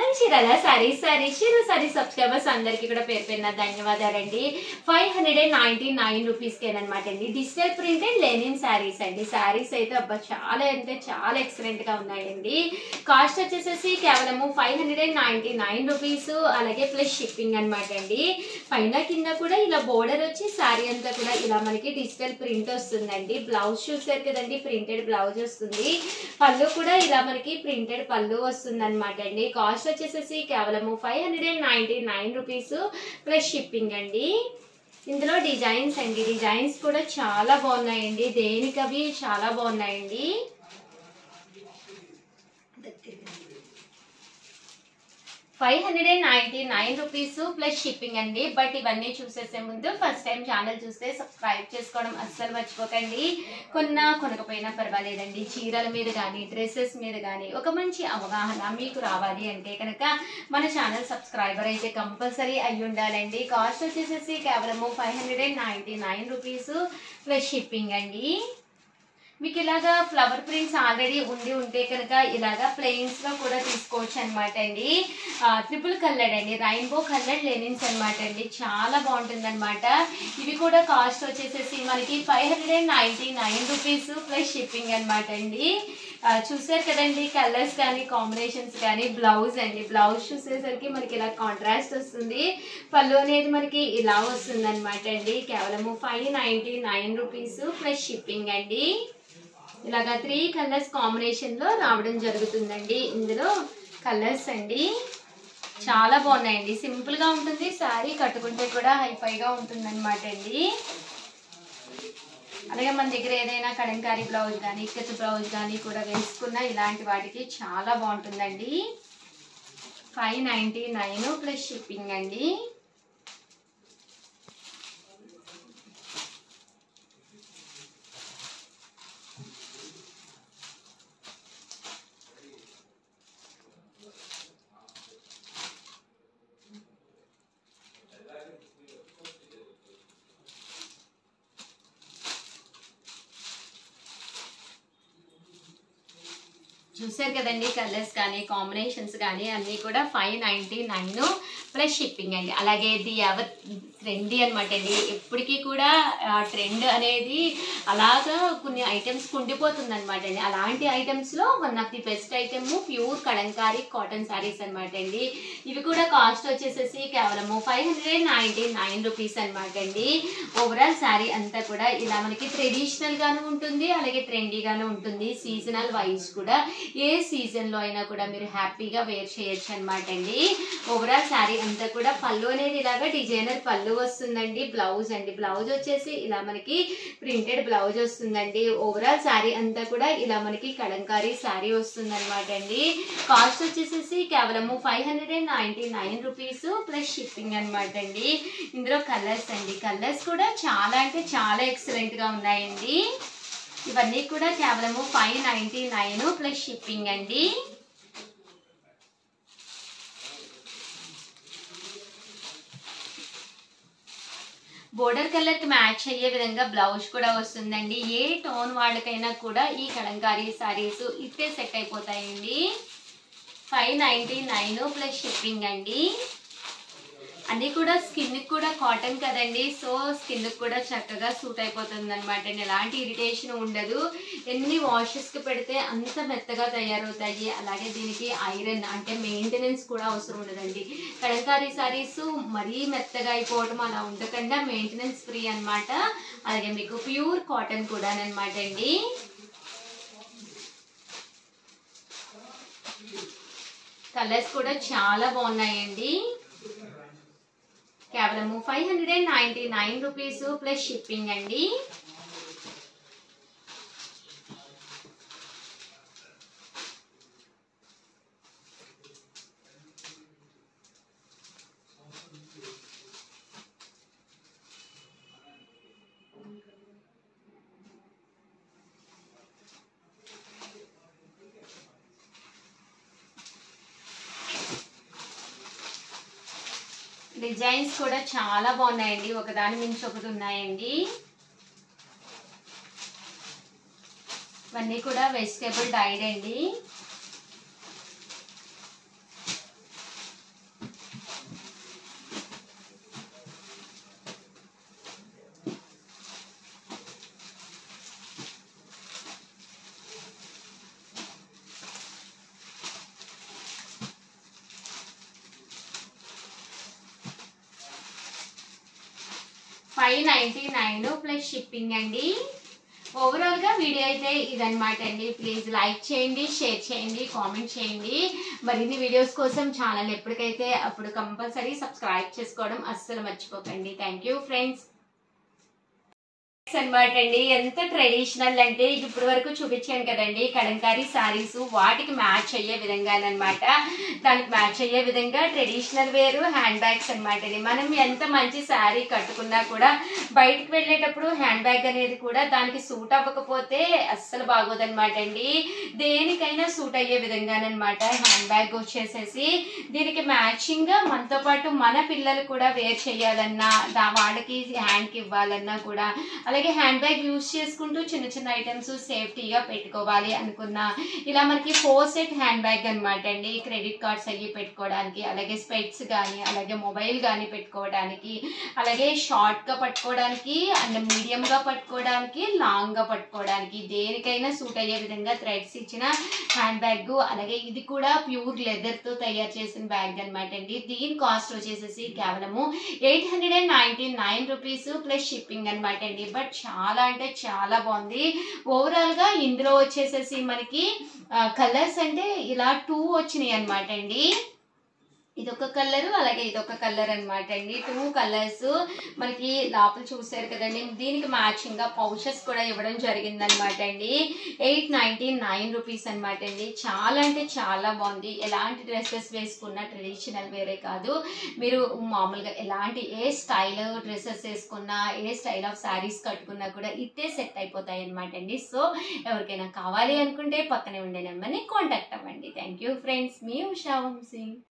మన Chirala sorry sorry చీర sorry subscribers అందరికీ కూడా పేరు పేరున ధన్యవాదాలండి five hundred and ninety nine రూపీస్కి అనమాట అండి డిజిటల్ ప్రింటెడ్ లెనిన్ శారీస్ అండి శారీస్ అయితే అబ్బా చాలా అంటే చాలా ఎక్సలెంట్ గా ఉన్నాయండి కాస్ట్ వచ్చేసేసి కేవలము five hundred and ninety nine rupees అలాగే ప్లస్ షిప్పింగ్ అనమాట అండి పైన కింద కూడా ఇలా బోర్డర్ వచ్చి శారీ అంతా కూడా ఇలా మనకి డిజిటల్ ప్రింట్ వస్తుందండి బ్లౌజ్ చూసారు కదండి ప్రింటెడ్ బ్లౌజ్ వస్తుంది పళ్ళు కూడా ఇలా మనకి ప్రింటెడ్ పళ్ళు వస్తుంది అనమాట అండి కాస్ట్ వచ్చేసేసి కేవలము five hundred and ninety nine rupees plus shipping అండి ఇందులో డిజైన్స్ అండి డిజైన్స్ కూడా చాలా బాగున్నాయండి దేనికవి చాలా బాగున్నాయండి five hundred and ninety nine rupees plus shipping అండి బట్ ఇవన్నీ చూసేసే ముందు ఫస్ట్ టైం ఛానల్ చూస్తే సబ్స్క్రైబ్ చేసుకోవడం అస్సలు మర్చిపోకండి కొన్నా కొనకపోయినా పర్వాలేదండి చీరల మీద కానీ డ్రెస్సెస్ మీద కానీ ఒక మంచి అవగాహన మీకు రావాలి అంటే కనుక మన ఛానల్ సబ్స్క్రైబర్ అయితే కంపల్సరీ అయి ఉండాలండి కాస్ట్ వచ్చేసేసి కేవలము five hundred and ninety nine rupees plus shipping అండి మీకు ఇలాగా ఫ్లవర్ ప్రింట్స్ ఆల్రెడీ ఉండి ఉంటే కనుక ఇలాగా ప్లెయిన్స్ లో కూడా తీసుకోవచ్చు అనమాట అండి ట్రిపుల్ కలర్డ్ అండి రైన్బో కలర్డ్ లెనిన్స్ అనమాట అండి చాలా బాగుంటుంది అనమాట ఇవి కూడా కాస్ట్ వచ్చేసేసి మనకి five hundred and ninety nine rupees plus shipping అనమాట అండి ఆ, చూసారు కదండి కలర్స్ కానీ కాంబినేషన్స్ కానీ బ్లౌజ్ అండి బ్లౌజ్ చూసేసరికి మనకి ఇలా కాంట్రాస్ట్ వస్తుంది పళ్ళు అనేది మనకి ఇలా వస్తుంది అనమాట అండి కేవలము five ninety nine rupees plus shipping అండి ఇలాగా త్రీ కలర్స్ కాంబినేషన్ లో రావడం జరుగుతుందండి ఇందులో కలర్స్ అండి చాలా బాగున్నాయండి సింపుల్ గా ఉంటుంది శారీ కట్టుకుంటే కూడా హైఫైగా ఉంటుంది అనమాట అండి అలాగే మన దగ్గర ఏదైనా కలంకారీ బ్లౌజ్ కానీ ఇక్కత్ బ్లౌజ్ కానీ కూడా వేసుకున్న ఇలాంటి వాటికి చాలా బాగుంటుందండి five ninety nine plus shipping అండి చూసారు కదండి కలర్స్ కానీ కాంబినేషన్స్ కానీ అన్నీ కూడా five ninety nine plus shipping అండి అలాగే ఇది ఎవర్ ట్రెండీ అనమాట అండి ఎప్పటికీ కూడా ట్రెండ్ అనేది అలాగా కొన్ని ఐటమ్స్ ఉండిపోతుంది అనమాట అండి అలాంటి ఐటమ్స్లో one of the best item pure Kalamkari cotton saris అనమాట అండి ఇవి కూడా కాస్ట్ వచ్చేసేసి కేవలము five hundred ninety nine rupees అనమాట అండి ఓవరాల్ శారీ అంతా కూడా ఇలా మనకి ట్రెడిషనల్ గాను ఉంటుంది అలాగే ట్రెండీగాను ఉంటుంది సీజనల్ వైజ్ కూడా ఏ సీజన్ లో అయినా కూడా మీరు హ్యాపీగా వేర్ చేయొచ్చు అనమాట అండి ఓవరాల్ శారీ అంతా కూడా పళ్ళు అనేది ఇలాగా డిజైనర్ పళ్ళు వస్తుందండి బ్లౌజ్ అండి బ్లౌజ్ వచ్చేసి ఇలా మనకి ప్రింటెడ్ బ్లౌజ్ వస్తుందండి ఓవరాల్ శారీ అంతా కూడా ఇలా మనకి కలంకారీ శారీ వస్తుంది అనమాట అండి కాస్ట్ వచ్చేసేసి కేవలము five hundred and ninety nine rupees plus shipping అనమాట అండి ఇందులో కలర్స్ అండి కలర్స్ కూడా చాలా అంటే చాలా ఎక్సలెంట్ గా ఉన్నాయండి ఇవన్నీ కూడా కేవలము five ninety nine plus shipping అండి బోర్డర్ కలర్ కి మ్యాచ్ అయ్యే విధంగా బ్లౌజ్ కూడా వస్తుందండి ఏ టోన్ వాళ్ళకైనా కూడా ఈ కలంకారీ సారీస్ ఇట్టే సెట్ అయిపోతాయండి five ninety nine plus shipping అండి అన్నీ కూడా స్కిన్ కూడా కాటన్ కదండి సో స్కిన్ కూడా చక్కగా సూట్ అయిపోతుంది అనమాట ఎలాంటి ఇరిటేషన్ ఉండదు ఎన్ని washes కి పెడితే అంత మెత్తగా తయారవుతాయి అలాగే దీనికి ఐరన్ అంటే మెయింటెనెన్స్ కూడా అవసరం ఉండదండి కలంకారీ సారీస్ మరీ మెత్తగా అయిపోవడం అలా ఉండకుండా మెయింటెనెన్స్ ఫ్రీ అన్నమాట అలాగే మీకు ప్యూర్ కాటన్ కూడా అనమాట అండి కలర్స్ కూడా చాలా బాగున్నాయండి కేవలము five hundred and ninety nine rupees plus shipping అండి డిజైన్స్ కూడా చాలా బాగున్నాయండి ఒకదాని మించి ఒకటి ఉన్నాయండి ఇవన్నీ కూడా వెజిటేబుల్ డైడ్ అండి five ninety nine plus shipping అండి ఓవరాల్ గా వీడియో అయితే ఇదన్నమాట అండి ప్లీజ్ లైక్ చేయండి షేర్ చేయండి కామెంట్ చేయండి మరిన్ని వీడియోస్ కోసం ఛానల్ ఎప్పటికైతే అప్పుడు కంపల్సరీ సబ్స్క్రైబ్ చేసుకోవడం అస్సలు మర్చిపోకండి థ్యాంక్ యూ ఫ్రెండ్స్ అనమాట అండి ఎంత ట్రెడిషనల్ అంటే ఇప్పటి వరకు చూపించాను కదండి కలంకారీ సారీస్ వాటికి మ్యాచ్ అయ్యే విధంగా అనమాట దానికి మ్యాచ్ అయ్యే విధంగా ట్రెడిషనల్ వేరు హ్యాండ్ బ్యాగ్స్ అనమాట అండి మనం ఎంత మంచి శారీ కట్టుకున్నా కూడా బయటకు వెళ్ళేటప్పుడు హ్యాండ్ బ్యాగ్ అనేది కూడా దానికి సూట్ అవ్వకపోతే అస్సలు బాగోదన్నమాట అండి దేనికైనా సూట్ అయ్యే విధంగానమాట హ్యాండ్ బ్యాగ్ వచ్చేసేసి దీనికి మ్యాచింగ్ గా మనతో పాటు మన పిల్లలు కూడా వేర్ చేయాలన్నా దా వాళ్ళకి హ్యాండ్కి ఇవ్వాలన్నా కూడా అలాగే హ్యాండ్ బ్యాగ్ యూస్ చేసుకుంటూ చిన్న చిన్న ఐటమ్స్ సేఫ్టీగా పెట్టుకోవాలి అనుకున్నా ఇలా మనకి ఫోర్ సెట్ హ్యాండ్ బ్యాగ్ అనమాట అండి క్రెడిట్ కార్డ్స్ అవి పెట్టుకోవడానికి అలాగే స్పెట్స్ కానీ అలాగే మొబైల్ కానీ పెట్టుకోవడానికి అలాగే షార్ట్ గా పట్టుకోవడానికి అండ్ మీడియం గా పట్టుకోవడానికి లాంగ్ గా పట్టుకోవడానికి దేనికైనా సూట్ అయ్యే విధంగా థ్రెడ్స్ ఇచ్చిన హ్యాండ్ బ్యాగ్ అలాగే ఇది కూడా ప్యూర్ లెదర్ తో తయారు చేసిన బ్యాగ్ అనమాట అండి దీని కాస్ట్ వచ్చేసేసి కేవలము eight hundred and ninety nine rupees plus shipping అనమాట అండి బట్ చాలా అంటే చాలా బాగుంది ఓవరాల్ గా ఇందులో వచ్చేసేసి మనకి కలర్స్ అంటే ఇలా టూ వచ్చినాయి అనమాట అండి ఇదొక కలర్ అలాగే ఇదొక కలర్ అనమాట అండి టూ కలర్స్ మనకి లోపల చూసారు కదండి దీనికి మ్యాచింగ్ గా పౌచెస్ కూడా ఇవ్వడం జరిగింది అనమాట అండి ఎయిట్ నైన్టీ నైన్ రూపీస్ అనమాట అండి చాలా అంటే చాలా బాగుంది ఎలాంటి డ్రెస్సెస్ వేసుకున్నా ట్రెడిషనల్ వేరే కాదు మీరు మామూలుగా ఎలాంటి ఏ స్టైల్ డ్రెస్సెస్ వేసుకున్నా ఏ స్టైల్ ఆఫ్ శారీస్ కట్టుకున్నా కూడా ఇట్టే సెట్ అయిపోతాయి అనమాట అండి సో ఎవరికైనా కావాలి అనుకుంటే పక్కనే ఉండే నెంబర్ని కాంటాక్ట్ అవ్వండి థ్యాంక్ యూ ఫ్రెండ్స్ మీ ఉషా వంశీ